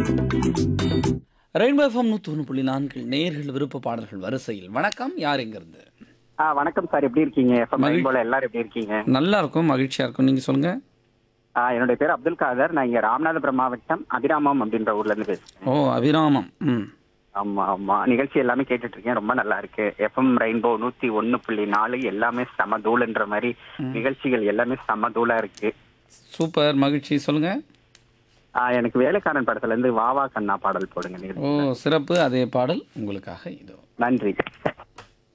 rainbow FM நூற்றி ஒன்று புள்ளி நான்கில் நேர்கள் விருப்ப பாடல்கள் வரிசையில் வணக்கம் யார் எங்கிருந்து ஆ வணக்கம் சார் எப்படி இருக்கீங்க எஃப்எம் மகிழ்- போல எல்லாரும் எப்படி இருக்கீங்க நல்லா இருக்கும் மகிழ்ச்சியா இருக்கும் நீங்க சொல்லுங்க ஆ, என்னுடைய பேர் அப்துல் காதர் நான் இங்க ராமநாதபுரம் மாவட்டம் அபிராமம் அப்படின்ற ஊர்ல இருந்து பேசுறேன் ஓ அபிராமம் ம் ஆமா ஆமா நிகழ்ச்சி எல்லாமே கேட்டுட்டு இருக்கேன் ரொம்ப நல்லா இருக்கு எஃப்எம் ரெயின்போ நூத்தி ஒன்னு புள்ளி நாலு எல்லாமே சம தூள்ன்ற மாதிரி நிகழ்ச்சிகள் எல்லாமே சம தூளா இருக்கு சூப்பர் மகிழ்ச்சி சொல்லுங்க ஆ, எனக்கு வேலைக்காரன் படத்துல இருந்து வாவா கண்ணா பாடல் போடுங்க ஓ நிகழ்ச்சி சிறப்பு அதே பாடல் உங்களுக்காக இதோ நன்றி